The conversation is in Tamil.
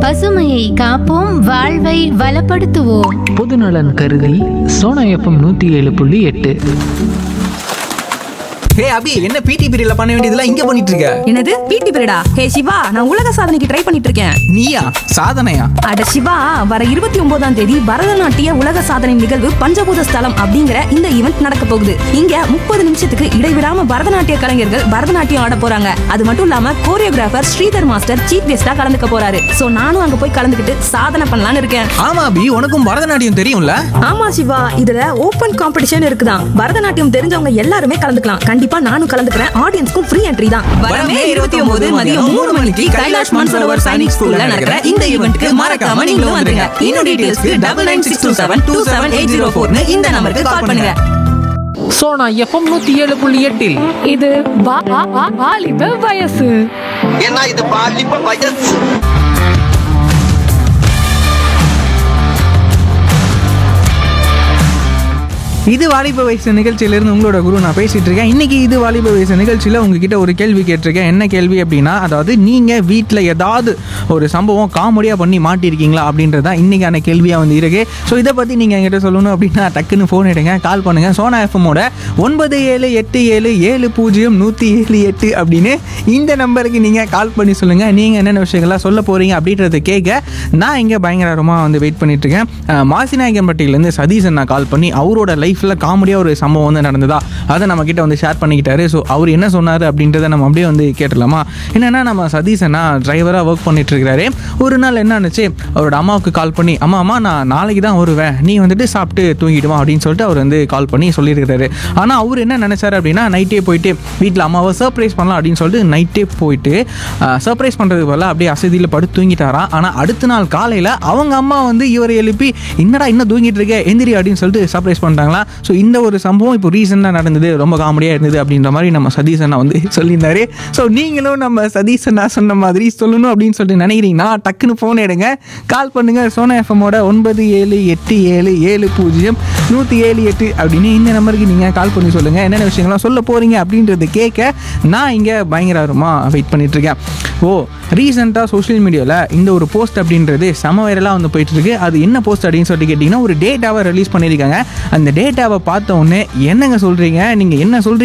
பசுமையை காப்போம் வாழ்வை வளப்படுத்துவோம் பொதுநலன் கருதி சோனா எஃப்எம் நூற்றி ஏழு புள்ளி எட்டு ஹே அபி என்ன பிடி பீரியட்ல பண்ண வேண்டியதெல்லாம் இங்க பண்ணிட்டு இருக்க என்னது பிடி பீரியடா ஹே சிவா நான் உலக சாதனைக்கு ட்ரை பண்ணிட்டு இருக்கேன் நீயா சாதனையா அட சிவா வர இருபத்தி ஒன்பதாம் தேதி பரதநாட்டிய உலக சாதனை நிகழ்வு பஞ்சபூத ஸ்தலம் அப்படிங்கிற இந்த ஈவெண்ட் நடக்க போகுது இங்க முப்பது நிமிஷத்துக்கு இடைவிடாம பரதநாட்டிய கலைஞர்கள் பரதநாட்டியம் ஆட போறாங்க அது மட்டும் இல்லாம கோரியோகிராஃபர் ஸ்ரீதர் மாஸ்டர் சீஃப் கெஸ்டா கலந்துக்க போறாரு சோ நானும் அங்க போய் கலந்துக்கிட்டு சாதனை பண்ணலாம்னு இருக்கேன் ஆமா அபி உனக்கும் பரதநாட்டியம் தெரியும்ல ஆமா சிவா இதுல ஓபன் காம்படிஷன் இருக்குதான் பரதநாட்டியம் தெரிஞ்சவங்க எல்லாருமே கலந்துக்கலாம் கண்டிப்பா நானும் கலந்துக்கிறேன் ஆடியன்ஸ்க்கும் ஃப்ரீ என்ட்ரி தான் வரமே 29 மதியம் மூணு மணிக்கு கைலாஷ் மான்சரோவர் சைனிக் ஸ்கூல்ல நடக்கிற இந்த ஈவென்ட்க்கு மறக்காம நீங்களும் வந்துருங்க இன்னும் டீடைல்ஸ்க்கு double nine six two seven two seven eight zero ஃபோர்னு இந்த நம்பருக்கு கால் பண்ணுங்க சோனா எஃப்எம் நூற்றி ஏழு புள்ளி எட்டில் இது வா- வா- வா- வாலிப வயசு ஏன்னா இது பாலிப்ப வயசு இது வாலிப வயசு நிகழ்ச்சியிலிருந்து உங்களோட குரு நான் பேசிட்டு இருக்கேன் இன்னைக்கு இது வாலிப வயசு நிகழ்ச்சியில் உங்ககிட்ட ஒரு கேள்வி கேட்டிருக்கேன் என்ன கேள்வி அப்படின்னா அதாவது நீங்கள் வீட்டில் ஏதாவது ஒரு சம்பவம் காமெடியாக பண்ணி மாட்டிருக்கீங்களா அப்படின்றது தான் இன்னைக்கான கேள்வியாக வந்து இருக்கு ஸோ இதை பற்றி நீங்கள் என்கிட்ட சொல்லணும் அப்படின்னா டக்குன்னு ஃபோன் எடுங்க கால் பண்ணுங்க சோனா எஃப்எம்மோட ஒன்பது ஏழு எட்டு ஏழு ஏழு பூஜ்ஜியம் நூற்றி ஏழு எட்டு அப்படின்னு இந்த நம்பருக்கு நீங்கள் கால் பண்ணி சொல்லுங்கள் நீங்கள் என்னென்ன விஷயங்கள்லாம் சொல்ல போகிறீங்க அப்படின்றத கேட்க நான் இங்கே பயங்கரமாக வந்து வெயிட் பண்ணிட்டு இருக்கேன் அஹ் மாசிநாயக்கன்பட்டியிலேருந்து சதீஷன் நான் கால் பண்ணி அவரோட லைஃப்பில் காமெடியாக ஒரு சம்பவம் வந்து நடந்ததா அதை நம்ம கிட்ட வந்து ஷேர் பண்ணிக்கிட்டாரு ஸோ அவர் என்ன சொன்னார் அப்படின்றத நம்ம அப்படியே வந்து கேட்டலாமா என்னென்னா நம்ம சதீஷனா டிரைவராக ஒர்க் பண்ணிட்டு இருக்கிறாரு ஒரு நாள் என்ன ஆனிச்சு அவரோட அம்மாவுக்கு கால் பண்ணி அம்மா அம்மா நான் நாளைக்கு தான் வருவேன் நீ வந்துட்டு சாப்பிட்டு தூங்கிடுமா அப்படின்னு சொல்லிட்டு அவர் வந்து கால் பண்ணி சொல்லியிருக்கிறாரு ஆனால் அவர் என்ன நினைச்சாரு அப்படின்னா நைட்டே போயிட்டு வீட்டில் அம்மாவை சர்ப்ரைஸ் பண்ணலாம் அப்படின்னு சொல்லிட்டு நைட்டே போயிட்டு சர்ப்ரைஸ் பண்ணுறதுக்கு பதிலாக அப்படியே அசதியில் படுத்து தூங்கிட்டாராம் ஆனால் அடுத்த நாள் காலையில் அவங்க அம்மா வந்து இவரை எழுப்பி என்னடா இன்னும் தூங்கிட்டு இருக்க எந்திரி அப்படின்னு சொல்லிட்டு சர்ப்ரைஸ் பண்ணிட்டாங்களா ஸோ இந்த ஒரு சம்பவம் இப்போ ரீசெண்டாக நடந்தது ரொம்ப காமெடியாக இருந்தது அப்படின்ற மாதிரி நம்ம சதீஷ் அண்ணா வந்து சொல்லியிருந்தாரு ஸோ நீங்களும் நம்ம சதீஷ் அண்ணா சொன்ன மாதிரி சொல்லணும் அப்படின்னு சொல்லிட்டு நினைக்கிறீங்கன்னா டக்குன்னு ஃபோன் எடுங்க கால் பண்ணுங்க சோனா எஃப்எம்மோட ஒன்பது ஏழு எட்டு ஏழு ஏழு பூஜ்ஜியம் நூற்றி ஏழு எட்டு அப்படின்னு இந்த நம்பருக்கு நீங்கள் கால் பண்ணி சொல்லுங்கள் என்னென்ன விஷயங்கள்லாம் சொல்ல போகிறீங்க அப்படின்றத கேட்க நான் இங்கே பயங்கரமாக வெயிட் பண்ணிட்டு இருக்கேன் ஓ ரீசெண்டாக சோஷியல் மீடியாவில் இந்த ஒரு போஸ்ட் அப்படின்றது செம வைரலாக வந்து போயிட்டு இருக்கு அது என்ன போஸ்ட் அப்படின்னு சொல்லிட்டு கேட்டிங்கன்னா ஒரு டேட்டாவை ரிலீஸ் பண்ணியிருக்காங்க அந்த டேட்டாவை பார்த்த உடனே என்னங்க சொல்கிறீங்க நீங்கள் என்ன சொல்கிறீங்க